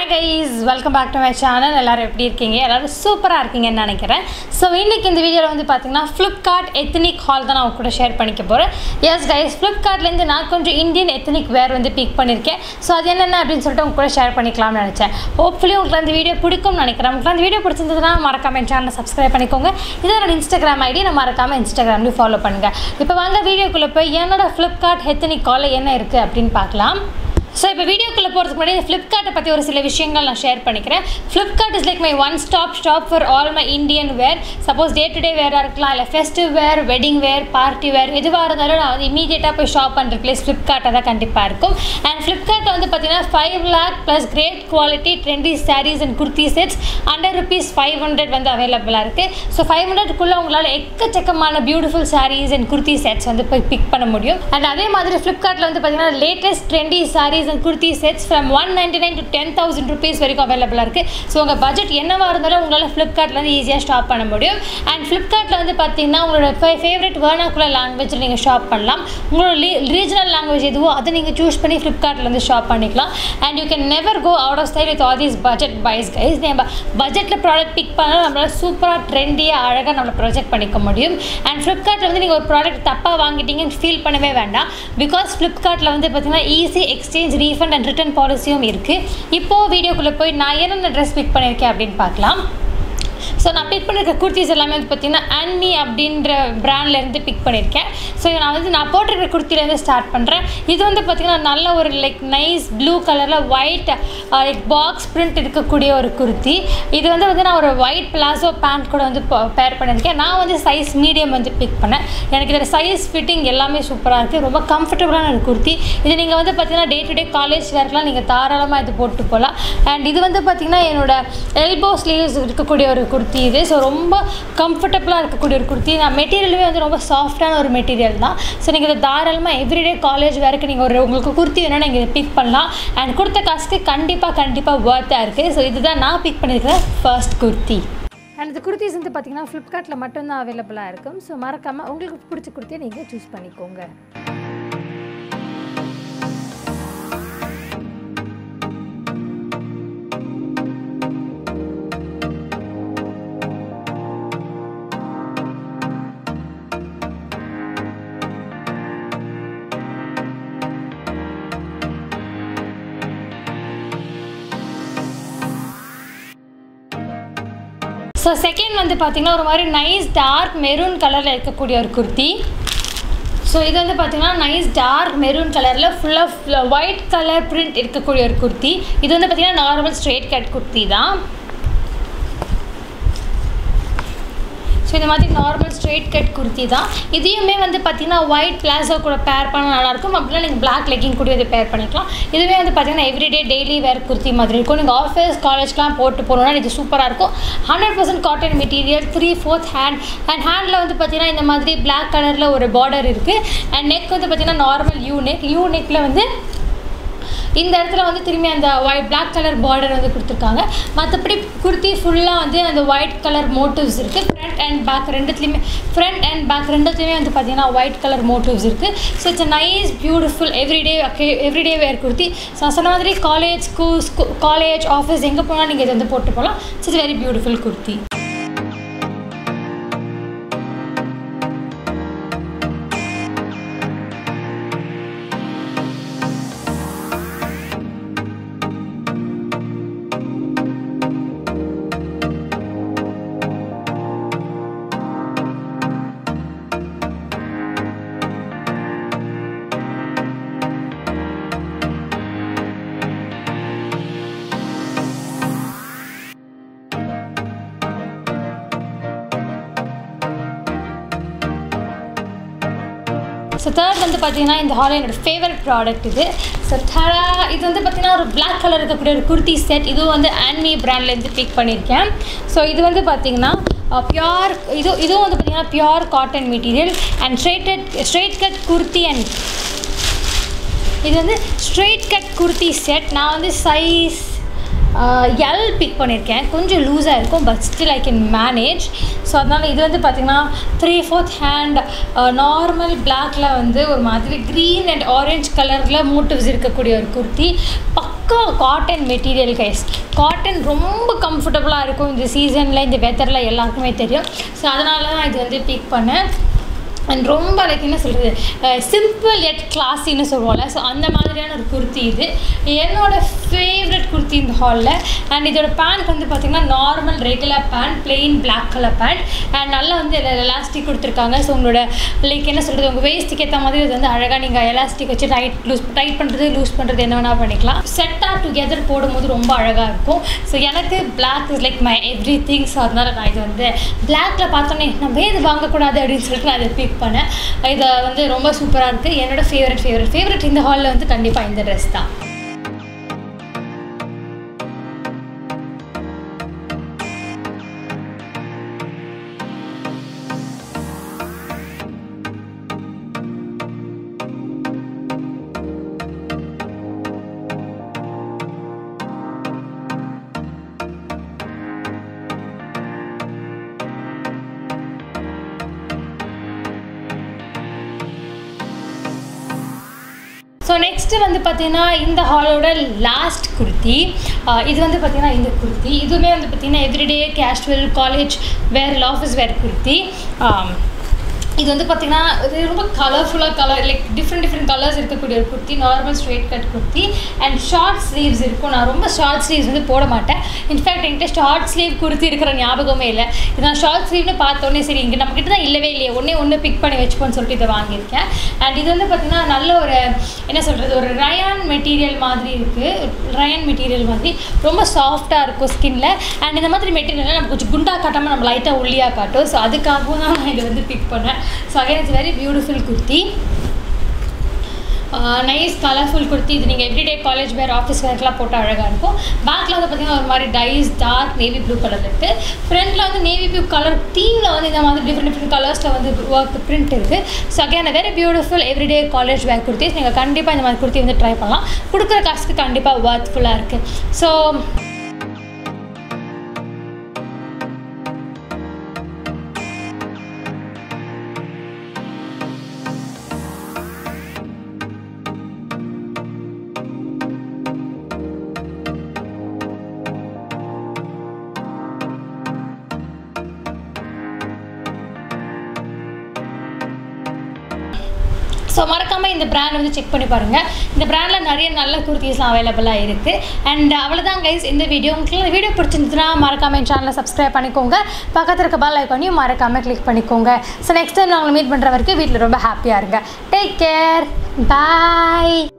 hi guys welcome back to my channel எல்லோரும் எப்படி இருக்கீங்க எல்லோரும் சூப்பராக இருக்கீங்கன்னு நினைக்கிறேன் ஸோ இன்றைக்கி இந்த வீடியோவில் வந்து பார்த்தீங்கன்னா ஃப்ளிப்கார்ட் எத்தனிக் ஹால் தான் நான் உங்க கூட ஷேர் பண்ணிக்க போகிறேன் எஸ் கைஸ் ஃப்ளிப்கார்ட்லேருந்து நான் கொஞ்சம் இந்தியன் எத்தனிக் வேர் வந்து பிக் பண்ணியிருக்கேன் ஸோ அது என்னென்ன அப்படின்னு சொல்லிட்டு உங்க கூட ஷேர் பண்ணிக்கலாம்னு நினச்சேன் ஹோப்ஃபுல்லி உங்களுக்கு அந்த வீடியோ பிடிக்கும்னு நினைக்கிறேன் உங்களுக்கு அந்த வீடியோ பிடிச்சிருந்ததுன்னா மறக்காம என் சேனலை சப்ஸ்கிரைப் பண்ணிக்கோங்க இது என்னோட இன்ஸ்டாகிராம் ஐடி நான் மறக்காமல் இன்ஸ்டாகிராம்லேயும் ஃபாலோ பண்ணுங்கள் இப்போ வாங்க வீடியோக்குள்ளே போய் என்னோட ஃப்ளிப்கார்ட் எத்தனிக் ஹாலில் என்ன இருக்குது அப்படின்னு பார்க்கலாம் ஸோ இப்போ வீடியோக்குள்ளே போகிறதுக்கு முன்னாடி ஃப்ளிப்கார்ட்டை பற்றி ஒரு சில விஷயங்கள் நான் ஷேர் பண்ணிக்கிறேன் Flipkart is like my one stop stop for all my Indian wear suppose day to day வேராக இருக்கலாம் இல்லை festive wear wedding wear party wear எதுவாக இருந்தாலும் நான் வந்து இமீடியட்டாக போய் ஷாப் பண்ணுற பிளேஸ் ஃப்ளிப்கார்ட்டாக தான் கண்டிப்பாக இருக்கும் அண்ட் ஃப்ளிப்கார்ட்டில் வந்து பார்த்தீங்கன்னா five lakh plus great quality trendy saris and kurti sets under rupees five hundred வந்து அவைலபிளாக இருக்குது ஸோ ஃபைவ் ஹண்ட்ரட்குள்ளே உங்களால் எக்கச்சக்கமான beautiful saris and kurti sets வந்து போய் பிக் பண்ண முடியும் அண்ட் அதே மாதிரி ஃப்ளிப்கார்ட்டில் வந்து பார்த்தீங்கன்னா latest trendy saris and kurti sets from one ninety nine to ten thousand rupees வரைக்கும் அவைலபிளாக இருக்குது ஸோ உங்கள் பட்ஜெட் என்னவாக இருந்தாலும் உங்களால் ஃப்ளிப்கார்ட்டில் வந்து ஈஸியாக ஷாப் பண்ண முடியும் அண்ட் ஃப்ளிப்கார்ட்டில் வந்து பார்த்தீங்கன்னா உங்களோட ஃபேவரட் வேர்னாக்குள்ள லாங்குவேஜில் நீங்கள் ஷாப் பண்ணலாம் உங்களோட ரீஜனல் லாங்குவேஜ் எதுவோ அதை நீங்கள் சூஸ் பண்ணி ஃப்ளிப்கார்ட்டில் வந்து ஷாப் பண்ணிக்கலாம் and you can never go out of style with all these budget buys guys நம்ம பட்ஜெட்டில் ப்ராடக்ட் பிக் பண்ணால் நம்மளால் சூப்பராக ட்ரெண்டியாக அழகாக நம்மளை ப்ரொஜெக்ட் பண்ணிக்க முடியும் அண்ட் ஃப்ளிப்கார்ட்டில் வந்து நீங்கள் ஒரு ப்ராடக்ட் தப்பாக வாங்கிட்டீங்கன்னு ஃபீல் பண்ணவே வேண்டாம் பிகாஸ் ஃப்ளிப்கார்ட்டில் வந்து பார்த்தீங்கன்னா easy exchange refund and return பாலிசியும் இருக்குது இப்போது வீடியோக்குள்ளே போய் நான் என்னென்ன ட்ரெஸ் பிக் பண்ணியிருக்கேன் அப்படின்னு பார்க்கலாம் ஸோ நான் பிக் பண்ணியிருக்க குர்த்திஸ் எல்லாமே வந்து பார்த்தீங்கன்னா அன்மி அப்படின்ற பிராண்ட்லேருந்து பிக் பண்ணியிருக்கேன் ஸோ நான் வந்து நான் போட்டிருக்கிற குர்த்திலேருந்து ஸ்டார்ட் பண்ணுறேன் இது வந்து பார்த்திங்கன்னா நல்ல ஒரு லைக் நைஸ் ப்ளூ கலரில் ஒயிட் லைக் பாக்ஸ் பிரிண்ட் இருக்கக்கூடிய ஒரு குர்த்தி இது வந்து வந்து நான் ஒரு ஒயிட் பிளாசோ பேண்ட் கூட வந்து பேர் பண்ணியிருக்கேன் நான் வந்து சைஸ் மீடியம் வந்து பிக் பண்ணேன் எனக்கு இதோட சைஸ் ஃபிட்டிங் எல்லாமே சூப்பராக இருக்குது ரொம்ப கம்ஃபர்டபுளான ஒரு குர்த்தி இது நீங்கள் வந்து பார்த்தீங்கன்னா டே டு டே காலேஜ் வேர்க்கெலாம் நீங்கள் தாராளமாக இது போட்டு போகலாம் அண்ட் இது வந்து பார்த்திங்கன்னா என்னோட எல்போ ஸ்லீவ்ஸ் இருக்கக்கூடிய ஒரு குர்த்தி இது ஸோ ரொம்ப கம்ஃபர்டபுளாக இருக்கக்கூடிய ஒரு குர்த்தி நான் மெட்டீரியலுமே வந்து ரொம்ப சாஃப்டான ஒரு மெட்டீரியல் தான் ஸோ நீங்கள் இதை தாராளமாக எவ்ரிடே காலேஜ் வரைக்கும் நீங்கள் ஒரு உங்களுக்கு குர்த்தி வேணால் நீங்கள் இதை பிக் பண்ணலாம் அண்ட் கொடுத்த காசுக்கு கண்டிப்பாக கண்டிப்பாக ஒர்த்தாக இருக்குது ஸோ இதுதான் நான் பிக் பண்ணியிருக்கிற ஃபர்ஸ்ட் குர்த்தி அண்ட் இந்த குர்த்திஸ் வந்து பார்த்தீங்கன்னா ஃப்ளிப்கார்ட்டில் மட்டும்தான் அவைலபிளாக இருக்கும் ஸோ மறக்காமல் உங்களுக்கு பிடிச்ச குர்த்தியை நீங்கள் சூஸ் பண்ணிக்கோங்க ஸோ செகண்ட் வந்து பார்த்திங்கன்னா ஒரு மாதிரி நைஸ் டார்க் மெரூன் கலரில் இருக்கக்கூடிய ஒரு குர்த்தி ஸோ இது வந்து பார்த்திங்கன்னா நைஸ் டார்க் மெரூன் கலரில் ஃபுல்லாக ஒயிட் கலர் பிரிண்ட் இருக்கக்கூடிய ஒரு குர்த்தி இது வந்து பார்த்திங்கன்னா நார்மல் ஸ்ட்ரெயிட் கட் குர்த்தி தான் ஸோ இந்த மாதிரி நார்மல் ஸ்ட்ரெயிட் கட் குர்த்தி தான் இதையுமே வந்து பார்த்திங்கன்னா ஒயிட் பிளாசோ கூட பேர் பண்ணால் நல்லாயிருக்கும் அப்படின்னா நீங்கள் பிளாக் லெக்கிங் கூட இதை பேர் பண்ணிக்கலாம் இதுவே வந்து பார்த்திங்கன்னா எவ்ரிடே டெய்லி வேர் குர்த்தி மாதிரி இருக்கும் நீங்கள் ஆஃபீஸ் காலேஜ்லாம் போட்டு போகணுன்னா இது சூப்பராக இருக்கும் hundred percent cotton material three fourth hand and handle வந்து பார்த்திங்கன்னா இந்த மாதிரி பிளாக் கலரில் ஒரு பார்டர் இருக்குது அண்ட் நெக் வந்து பார்த்திங்கன்னா நார்மல் யூ நெக் யூ நெக்கில் வந்து இந்த இடத்துல வந்து திரும்பி அந்த ஒயிட் பிளாக் கலர் பார்டர் வந்து கொடுத்துருக்காங்க மற்றபடி குர்த்தி ஃபுல்லாக வந்து அந்த ஒயிட் கலர் மோட்டிவ்ஸ் இருக்குது ஃப்ரண்ட் அண்ட் பேக் ரெண்டுத்துலேயுமே ஃப்ரண்ட் அண்ட் பேக் ரெண்டுத்துலேயுமே வந்து பார்த்தீங்கன்னா ஒயிட் கலர் மோட்டிவ்ஸ் இருக்குது so it's nice beautiful everyday everyday wear kurti so நான் சொன்ன மாதிரி காலேஜ் ஸ்கூல் ஸ்கூ காலேஜ் ஆஃபீஸ் எங்கே போனால் நீங்கள் இதை வந்து போட்டு போகலாம் it's very beautiful kurti so third வந்து பார்த்தீங்கன்னா இந்த ஹாலில் என்னோட ஃபேவரட் ப்ராடக்ட் இது ஸோ தரா இது வந்து பார்த்தீங்கன்னா ஒரு பிளாக் கலர் இருக்கக்கூடிய ஒரு குர்த்தி செட் இதுவும் வந்து ஆன்மி பிராண்ட்லேருந்து பிக் பண்ணியிருக்கேன் ஸோ இது வந்து பார்த்தீங்கன்னா பியோர் இது இதுவும் வந்து பார்த்தீங்கன்னா pure cotton material and straighted straight cut kurti and இது வந்து ஸ்ட்ரெயிட் கட் குர்த்தி செட் நான் வந்து சைஸ் எல் பிக் பண்ணியிருக்கேன் கொஞ்சம் லூஸாக இருக்கும் but still I can manage so அதனால் இது வந்து பார்த்திங்கன்னா த்ரீ ஃபோர்த் ஹேண்ட் நார்மல் பிளாக்ல வந்து ஒரு மாதிரி க்ரீன் அண்ட் ஆரஞ்ச் கலரில் மோட்டிவ்ஸ் இருக்கக்கூடிய ஒரு குர்த்தி பக் பக்கா காட்டன் மெட்டீரியல் கைஸ் காட்டன் ரொம்ப கம்ஃபர்டபுளாக இருக்கும் இந்த சீசனில் இந்த வெதரில் எல்லாருக்குமே தெரியும் ஸோ அதனால தான் இது வந்து பிக் பண்ணேன் அண்ட் ரொம்ப லைக் என்ன சொல்கிறது சிம்பிள் எட் கிளாஸின்னு சொல்லுவோம்ல ஸோ அந்த மாதிரியான ஒரு குர்த்தி இது என்னோடய ஃபேவரட் குர்த்தி இந்த ஹாலில் அண்ட் இதோட பேண்ட் வந்து பார்த்திங்கன்னா normal regular pant plain black colour pant and நல்லா வந்து எலாஸ்டிக் கொடுத்துருக்காங்க ஸோ உங்களோட லைக் என்ன சொல்கிறது உங்கள் வேஸ்ட்டுக்கு ஏற்ற மாதிரி இது வந்து அழகாக நீங்கள் எலாஸ்டிக் வச்சு டைட் லூஸ் டைட் பண்ணுறது லூஸ் பண்ணுறது என்ன வேணால் பண்ணிக்கலாம் செட்டாக டுகெதர் போடும்போது ரொம்ப அழகாக இருக்கும் ஸோ எனக்கு black is like my everything so அதனால் நான் இது வந்து பிளாக்ல பார்த்தோன்னே நம்ம இது வாங்கக்கூடாது அப்படின்னு சொல்லிட்டு நான் இதை பிக் பண்ணேன் இதை வந்து ரொம்ப சூப்பராக இருக்குது என்னோட ஃபேவரட் ஃபேவரட் ஃபேவரட் இந்த ஹாலில் வந்து கண்டிப்பாக இந்த ட்ரெஸ் தான் ஸோ நெக்ஸ்ட்டு வந்து பார்த்தீங்கன்னா இந்த ஹாலோட லாஸ்ட் குர்த்தி ஆஹ் இது வந்து பார்த்தீங்கன்னா இந்த குர்த்தி இதுவுமே வந்து பார்த்தீங்கன்னா everyday casual college wear office wear kurti ஆம், இது வந்து பார்த்தீங்கன்னா இது ரொம்ப கலர்ஃபுல்லாக colour like different different colours இருக்கக்கூடிய ஒரு kurti normal straight cut kurti and short sleeves இருக்கும் நான் ரொம்ப ஷார்ட் ஸ்லீவ்ஸ் வந்து போட மாட்டேன் இன்ஃபேக்ட் என்கிட்ட ஷார்ட் ஸ்லீவ் குர்த்தி இருக்கிற ஞாபகமே இல்லை இது நான் ஷார்ட் ஸ்லீவ்னு பார்த்தோன்னே சரி இங்கே நம்மக்கிட்ட தான் இல்லவே இல்லையே ஒன்றே ஒன்று பிக் பண்ணி வச்சுப்போன்னு சொல்லிட்டு இதை வாங்கியிருக்கேன் அண்ட் இது வந்து பார்த்தீங்கன்னா நல்ல ஒரு என்ன சொல்கிறது ஒரு ரயான் மெட்டீரியல் மாதிரி இருக்குது ரயான் மெட்டீரியல் மாதிரி ரொம்ப சாஃப்டாக இருக்கும் ஸ்கின்ல அண்ட் இந்த மாதிரி மெட்டீரியல் நம்ம கொஞ்சம் குண்டா காட்டாமல் நம்ம லைட்டாக ஒல்லியாக காட்டும் ஸோ அதுக்காகவும் தான் நான் இதை வந்து பிக் பண்ணேன் so again it's very beautiful kurti nice colourful kurti இது நீங்கள் எவ்ரிடே காலேஜ் வேர் ஆஃபீஸ் வேர்க்கெலாம் போட்டு அழகாக இருக்கும் பேக்கில் வந்து பார்த்தீங்கன்னா ஒரு மாதிரி டைஸ் டார்க் நேவி ப்ளூ கலர் இருக்குது ஃப்ரண்ட்டில் வந்து நேவி ப்ளூ கலர் தீமில் வந்து இந்த மாதிரி டிஃப்ரெண்ட் டிஃப்ரெண்ட் கலர்ஸில் வந்து ஒர்க் பிரிண்ட் இருக்குது so again very beautiful everyday college wear kurtis நீங்கள் கண்டிப்பாக இந்த மாதிரி குர்த்தி வந்து ட்ரை பண்ணலாம் கொடுக்குற காசுக்கு கண்டிப்பாக ஒர்த்ஃபுல்லாக இருக்குது ஸோ ஸோ மறக்காமல் இந்த பிராண்ட் வந்து செக் பண்ணி பாருங்கள் இந்த பிராண்டில் நிறைய நல்ல குர்த்திஸ்லாம் அவைலபிளாக இருக்குது அண்ட் அவ்வளோதான் கைஸ் இந்த வீடியோ உங்களுக்கு இந்த வீடியோ பிடிச்சிருந்துச்சுன்னா மறக்காமல் என் சேனலை சப்ஸ்கிரைப் பண்ணிக்கோங்க பக்கத்தில் இருக்க பெல் ஐக்கானையும் மறக்காமல் கிளிக் பண்ணிக்கோங்க ஸோ நெக்ஸ்ட் டைம் நான் உங்களை மீட் பண்ணுற வரைக்கும் வீட்டில் ரொம்ப ஹாப்பியாக இருங்க டேக் கேர் பாய்